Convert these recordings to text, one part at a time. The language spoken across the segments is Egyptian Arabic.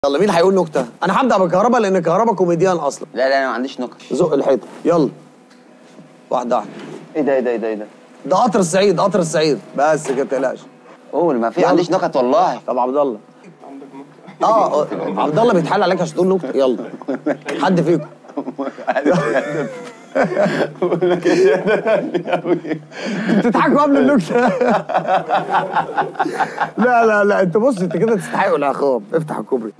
يلا مين هيقول نكته انا هبدا بالكهرباء لان الكهرباء كوميديان اصلا لا لا انا ما عنديش نكت زق الحيطه يلا واحده واحده ايه ده ايه ده ايه ده ايه ده ده قطر السعيد قطر السعيد بس كده تقلقش قول ما في يلا. عنديش نكت والله طب عبد الله اه عبد الله بيتحايل عليك عشان تقول نكته يلا حد فيكم بتضحكوا قبل النكته لا لا لا انت بص انت كده تستحقوا العقاب افتح الكوبري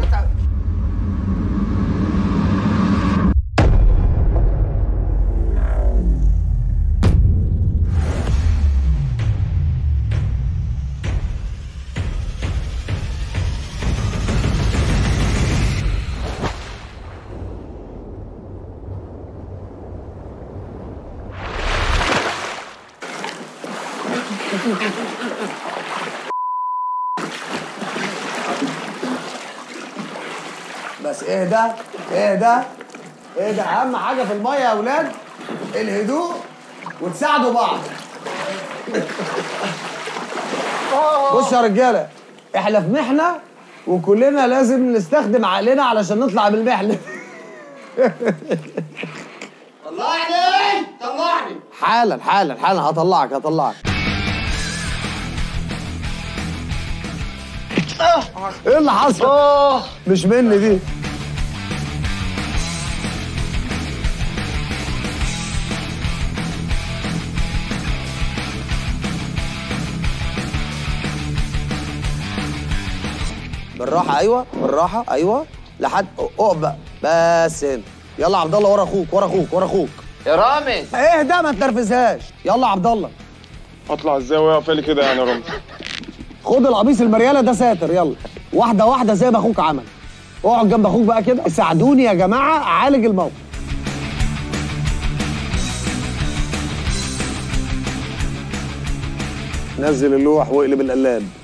بس ايه ده ايه ده ايه ده اهم حاجه في الميه يا اولاد الهدوء وتساعدوا بعض بص يا رجاله احنا في محنه وكلنا لازم نستخدم عقلنا علشان نطلع بالمحنه طلعني طلعني حالا حالا حالا هطلعك هطلعك ايه اللي حصل؟ مش مني دي بالراحة أيوه بالراحة أيوه لحد اقف بقى بس هنا يلا عبد الله ورا أخوك ورا أخوك ورا أخوك يا رامز اهدى ما تنرفزهاش يلا عبد الله اطلع ازاي واقف لي كده يعني يا رامز خد القميص المرياله ده ساتر يلا واحده واحده زي ما اخوك عمل اقعد جنب اخوك بقى كده ساعدوني يا جماعه اعالج الموقف نزل اللوح واقلب القلاب